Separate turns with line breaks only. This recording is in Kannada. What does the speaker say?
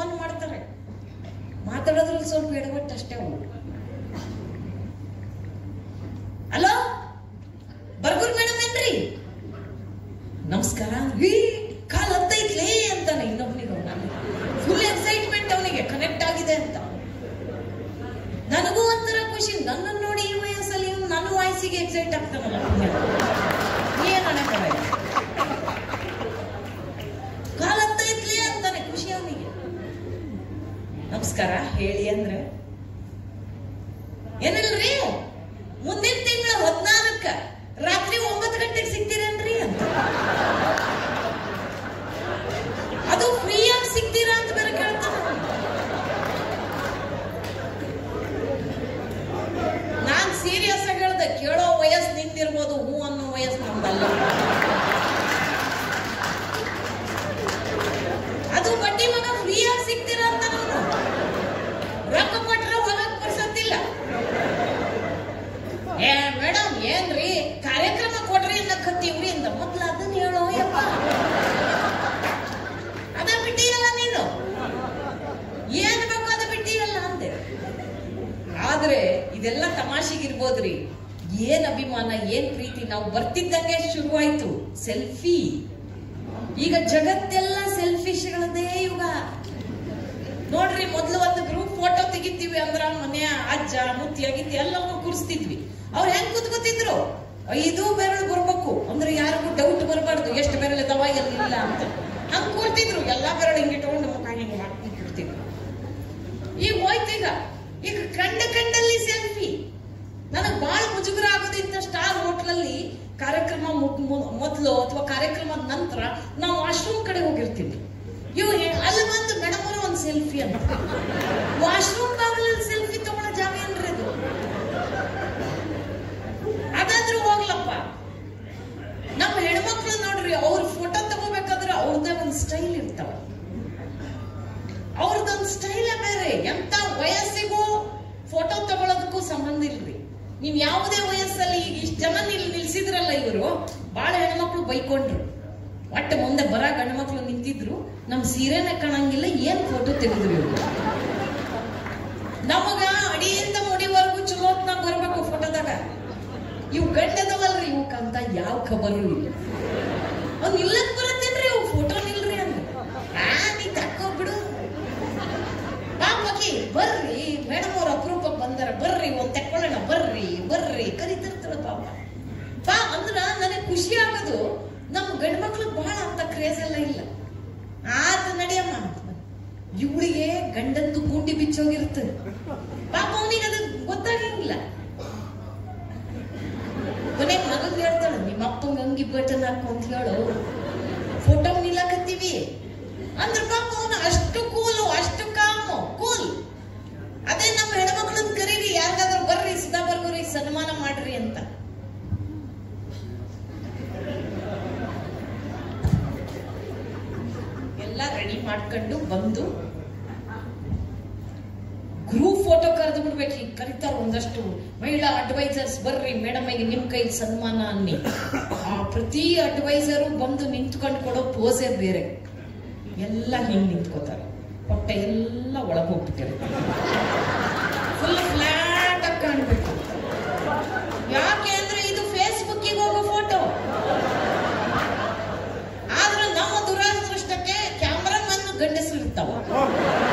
ಫೋನ್ ಮಾಡ್ತಾರೆ ಮಾತಾಡೋದ್ರಲ್ಲಿ ಸ್ವಲ್ಪ ಎಡವಟ್ಟು ಅಷ್ಟೇ ಅವ್ರು ಹಲೋ ಬರ್ಗೂರ್ ಮೇಡಮ್ ಏನ್ರಿ ನಮಸ್ಕಾರ ಹೀ ಕಾಲ್ ಹತ್ತೈತ್ಲೇ ಅಂತಾನೆ ಇನ್ನೊಬ್ನಿಗೆ ಫುಲ್ ಎಕ್ಸೈಟ್ಮೆಂಟ್ ಅವನಿಗೆ ಕನೆಕ್ಟ್ ಆಗಿದೆ ಅಂತ ನನಗೂ ಒಂಥರ ಖುಷಿ ನನ್ನನ್ನು ನೋಡಿ ಈ ವಯಸ್ಸಲ್ಲಿ ಇವ್ನು ನನ್ನ ವಾಯ್ಸಿಗೆ ಎಕ್ಸೈಟ್ ಆಗ್ತಾನಲ್ಲ ಪುಣ್ಯ. ಏನ್ ಅಣಕರ ಕಾಲ್ ಹತ್ತೈತ್ಲೇ ಅಂತಾನೆ ಖುಷಿ ಅವನಿಗೆ ನಮಸ್ಕಾರ ಹೇಳಿ ಅಂದ್ರೆ ಏನಿಲ್ರಿ ಮುಂದಿನ ತಿಂಗಳ ಹದಿನಾಲ್ಕ ರಾತ್ರಿ ಒಂಬತ್ತು ಗಂಟೆಗೆ ಸಿಗ್ತೀರೇನ್ರಿ ಅಂತ ಅದು ಫ್ರೀಯಾಗಿ ಸಿಗ್ತೀರಾ ಅಂತ ಬೇರೆ ಕೇಳ್ತಾನೆ ನಾನ್ ಸೀರಿಯಸ್ ಆಗಿ ಹೇಳ್ದೆ ಕೇಳೋ ವಯಸ್ಸು ನಿಂದಿರ್ಬೋದು ಹೂ ಅನ್ನೋ ವಯಸ್ಸು ನಮ್ದಲ್ಲ ಅದು ಬಡ್ಡಿ ಮಗ ಫ್ರೀಯಾಗಿ ಸಿಗ್ತೀರಾ ಅಂತ ನಾನು ರೊಕ್ಕ ಕೊಟ್ರೆ ಹೊರಗೆ ಬರ್ಸತ್ತಿಲ್ಲ ಏ ಮೇಡಮ್ ಏನ್ರಿ ಕಾರ್ಯಕ್ರಮ ಕೊಡ್ರಿ ಅನ್ನಕತ್ತೀವ್ರಿ ಅಂತ ಮೊದ್ಲು ಅದನ್ನ ಹೇಳೋ ಯಪ್ಪ ಅದ ಬಿಟ್ಟಿಯಲ್ಲ ನೀನು ಏನ್ ಬೇಕು ಅದ ಬಿಟ್ಟಿಯಲ್ಲ ಅಂದೆ ಆದ್ರೆ ಇದೆಲ್ಲ ತಮಾಷೆಗಿರ್ಬೋದ್ರಿ ಏನ್ ಅಭಿಮಾನ ಏನ್ ಪ್ರೀತಿ ನಾವು ಬರ್ತಿದ್ದಂಗೆ ಶುರುವಾಯ್ತು ಸೆಲ್ಫಿ ಈಗ ಜಗತ್ತೆಲ್ಲ ಸೆಲ್ಫಿಶ್ಗಳದೇ ಯುಗ ನೋಡ್ರಿ ಮೊದ್ಲು ಒಂದು ಗ್ರೂಪ್ ಫೋಟೋ ತೆಗಿತೀವಿ ಅಂದ್ರ ಮನೆಯ ಅಜ್ಜ ಮುತ್ತಿ ಅಗಿತ್ತಿ ಎಲ್ಲವನ್ನೂ ಕೂರಿಸ್ತಿದ್ವಿ ಅವ್ರು ಹೆಂಗ್ ಕೂತ್ಕೋತಿದ್ರು ಐದು ಬೆರಳು ಬರ್ಬೇಕು ಅಂದ್ರೆ ಯಾರಿಗೂ ಡೌಟ್ ಬರಬಾರ್ದು ಎಷ್ಟು ಬೆರಳು ಇದಾವ ಎಲ್ಲಿಲ್ಲ ಅಂತ ಹಂಗ್ ಕೂರ್ತಿದ್ರು ಎಲ್ಲಾ ಬೆರಳು ಹಿಂಗೆ ಇಟ್ಕೊಂಡು ಮುಖ ಹಿಂಗೆ ಮಾಡ್ತಿರ್ತಿದ್ರು ಈಗ ಹೋಯ್ತೀಗ ಈಗ ಕಂಡ ಕಂಡಲ್ಲಿ ಸೆಲ್ಫಿ ನನಗೆ ಬಹಳ ಮುಜುಗರ ಆಗೋದಿಂತ ಸ್ಟಾರ್ ಹೋಟ್ಲಲ್ಲಿ ಕಾರ್ಯಕ್ರಮ ಮುಗ್- ಮು- ಮೊದ್ಲು ಅಥವಾ ಕಾರ್ಯಕ್ರಮದ ನಂತರ ನಾವು ವಾಶ್ರೂಮ್ ಕಡೆ ಹೋಗಿರ್ತೀವಿ ಇವ್ ಹೇ- ಅಲ್ಲಿ ಬಂದು ಮೇಡಮ್ ಅವ್ರ ಒಂದು ಸೆಲ್ಫಿ ಅಂತ ವಾಶ್ರೂಮ್ ಬಾಗಿಲಲ್ಲಿ ಸೆಲ್ಫಿ ತಗೊಳ್ಳೋ ಜಾಗ ಏನ್ರಿ ಅದು ಅದಾದ್ರೂ ಹೋಗ್ಲಪ್ಪ ನಮ್ಮ ಹೆಣ್ಮಕ್ಳು ನೋಡ್ರಿ ಅವ್ರ ಫೋಟೋ ತಗೋಬೇಕಾದ್ರೆ ಅವ್ರದ್ದೇ ಒಂದು ಸ್ಟೈಲ್ ಇರ್ತಾವ ಅವ್ರದ್ದೊಂದು ಸ್ಟೈಲೇ ಬೇರೆ ಎಂತ ವಯಸ್ಸಿಗೂ ಫೋಟೋ ತಗೊಳ್ಳೋದಕ್ಕೂ ಸಂಬಂಧ ಇಲ್ರಿ ನೀವ್ ಯಾವುದೇ ವಯಸ್ಸಲ್ಲಿ ಈಗ ಇಷ್ಟ ಜನ ನಿಲ್ ನಿಲ್ಸಿದ್ರಲ್ಲ ಇವರು ಬಹಳ ಹೆಣ್ಮಕ್ಳು ಬೈಕೊಂಡ್ರು ಒಟ್ಟು ಮುಂದೆ ಬರ ಗಂಡು ಮಕ್ಳು ನಿಂತಿದ್ರು ನಮ್ ಸೀರೆನೆ ಕಾಣಂಗಿಲ್ಲ ಏನ್ ಫೋಟೋ ತೆಗೆದ್ರು ಇವ್ರು ನಮಗ ಅಡಿಯಿಂದ ಮುಡಿವರೆಗೂ ಚಲೋತ್ನಾಗ ಬರ್ಬೇಕು ಫೋಟೋದಾಗ ಇವ್ ಗಂಡದವಲ್ರಿ ಇವಕ್ಕಂತ ಯಾವ ಖಬರು ಇಲ್ಲ ಅವ್ನ್ ನಿಲ್ಲಕ್ ಬರತ್ತೇನ್ರಿ ಇವ್ ಫೋಟೋ ನಿಲ್ರಿ ಅಂತ ಆ ನೀ ತಕ್ಕೋಬಿಡು ಪಾಪಕಿ ಬರ್ರಿ ಮೇಡಮ್ ಅವ್ರ ಅಪರೂಪಕ್ಕೆ ಬಂದಾರ ಬರ್ರಿ ಒಂದ್ ತಕ್ಕೊಳ್ಳೋಣ ಬರ್ರಿ ಬರ್ರಿ ಕರಿತಿರ್ತಾಳ ಪಾಪ ಪಾ ಅಂದ್ರ ನನಗೆ ಖುಷಿ ಆಗೋದು ನಮ್ಮ ಗಂಡ್ ಮಕ್ಳಿಗೆ ಬಹಳ ಅಂತ ಕ್ರೇಜ್ ಎಲ್ಲ ಇಲ್ಲ ಆತ ನಡಿಯಮ್ಮ ಇವಳಿಗೆ ಗಂಡಂದು ಗೂಂಡಿ ಬಿಚ್ಚೋಗಿರ್ತದೆ ಪಾಪ ಅವನಿಗೆ ಅದು ಗೊತ್ತಾಗಂಗಿಲ್ಲ ಕೊನೆಗೆ ಮಗಗ್ ಹೇಳ್ತಾಳ ನಿಮ್ಮ ಅಪ್ಪಂಗ ಅಂಗಿ ಬಟನ್ ಹಾಕು ಅಂತ ಹೇಳು ಫೋಟೋ ನಿಲ್ಲಕತ್ತೀವಿ ಅಂದ್ರೆ ಪಾಪ ಅವನು ಅಷ್ಟು ಕೂಲು ಅಷ್ಟು ಕಾಮು ಕೂಲ್ ಅದೇ ನಮ್ಮ ಹೆಣ್ಮಕ್ಳನ್ನ ಕರೀರಿ ಯಾರಿಗಾದ್ರೂ ಬರ್ರಿ ಸುಧಾ ಬರ್ಗೋರಿ ಸನ್ಮಾನ ಮಾಡ್ರಿ ಅಂತ ಎಲ್ಲ ರೆಡಿ ಮಾಡ್ಕೊಂಡು ಬಂದು ಗ್ರೂಪ್ ಫೋಟೋ ಕರೆದು ಬಿಡ್ಬೇಕು ಈಗ ಕರೀತಾರ ಒಂದಷ್ಟು ಮಹಿಳಾ ಅಡ್ವೈಸರ್ಸ್ ಬರ್ರಿ ಮೇಡಮ್ ಈಗ ನಿಮ್ ಕೈ ಸನ್ಮಾನ ಅನ್ನಿ ಆ ಪ್ರತಿ ಅಡ್ವೈಸರು ಬಂದು ನಿಂತ್ಕೊಂಡು ಕೊಡೋ ಪೋಸೇ ಬೇರೆ ಎಲ್ಲ ಹಿಂಗ್ ನಿಂತ್ಕೋತಾರೆ ಹೊಟ್ಟೆ ಎಲ್ಲ ಒಳಗೆ ಹೋಗ್ಬಿಟ್ಟಿರುತ್ತೆ ಫುಲ್ ಫ್ಲಾಟ್ ಆಗಿ ಕಾಣ್ಬೇಕು ಯಾಕೆ ಅಂದ್ರೆ ಇದು ಫೇಸ್ಬುಕ್ಕಿಗೆ ಹೋಗೋ ಫೋಟೋ ಆದ್ರೆ ನಮ್ಮ ದುರಾದೃಷ್ಟಕ್ಕೆ ಕ್ಯಾಮ್ರಾಮನ್ ಗಂಡಸರು ಇರ್ತಾವ